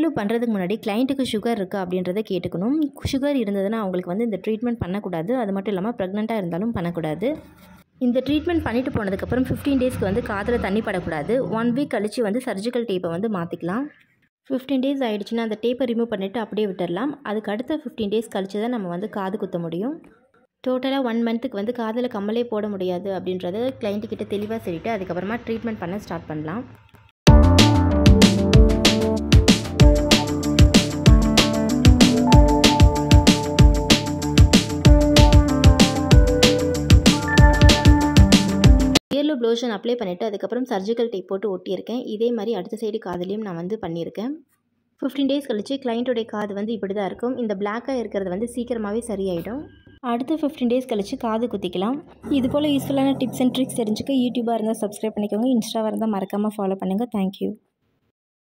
year பண்ணுறதுக்கு முன்னாடி கிளைண்ட்டுக்கு sugar இருக்கா அப்படின்றத கேட்டுக்கணும் சுகர் இருந்ததுன்னா அவங்களுக்கு வந்து இந்த ட்ரீட்மெண்ட் பண்ணக்கூடாது அது மட்டும் இல்லாமல் ப்ரெக்னெண்ட்டாக இருந்தாலும் பண்ணக்கூடாது இந்த ட்ரீட்மெண்ட் பண்ணிட்டு போனதுக்கப்புறம் ஃபிஃப்டீன் டேஸ்க்கு வந்து காதில் தண்ணி படக்கூடாது ஒன் வீக் கழித்து வந்து சர்ஜிக்கல் டேப்பை வந்து மாற்றிக்கலாம் ஃபிஃப்டீன் டேஸ் ஆகிடுச்சுன்னா அந்த டேப்பை ரிமூவ் பண்ணிவிட்டு அப்படியே விட்டுடலாம் அதுக்கு அடுத்த ஃபிஃப்டீன் டேஸ் கழிச்சு தான் நம்ம வந்து காது குத்த முடியும் டோட்டலாக ஒன் மந்த்துக்கு வந்து காதில் கம்மலே போட முடியாது அப்படின்றத கிளைண்ட்டுக்கிட்ட தெளிவாக சொல்லிவிட்டு அதுக்கப்புறமா ட்ரீட்மெண்ட் பண்ண ஸ்டார்ட் பண்ணலாம் இயர்லு ப்ளோஷன் அப்ளை பண்ணிவிட்டு அதுக்கப்புறம் சர்ஜிக்கல் டேப் போட்டு ஒட்டியிருக்கேன் இதே மாதிரி அடுத்த சைடு காதுலேயும் நான் வந்து பண்ணியிருக்கேன் ஃபிஃப்டீன் டேஸ் கழிச்சு கிளைண்ட்டோடைய காது வந்து இப்படி தான் இருக்கும் இந்த பிளாக்காக இருக்கிறது வந்து சீக்கிரமாகவே சரியாயிடும் அடுத்து ஃபிஃப்டீன் டேஸ் கழிச்சு காது குத்திக்கலாம் இது போல் யூஸ்ஃபுல்லான டிப்ஸ் அண்ட் ட்ரிக்ஸ் தெரிஞ்சுக்க யூடியூபாக இருந்தால் சப்ஸ்கிரைப் பண்ணிக்கோங்க இன்ஸ்டாவாக இருந்தால் மறக்காமல் ஃபாலோ பண்ணுங்கள் தேங்க்யூ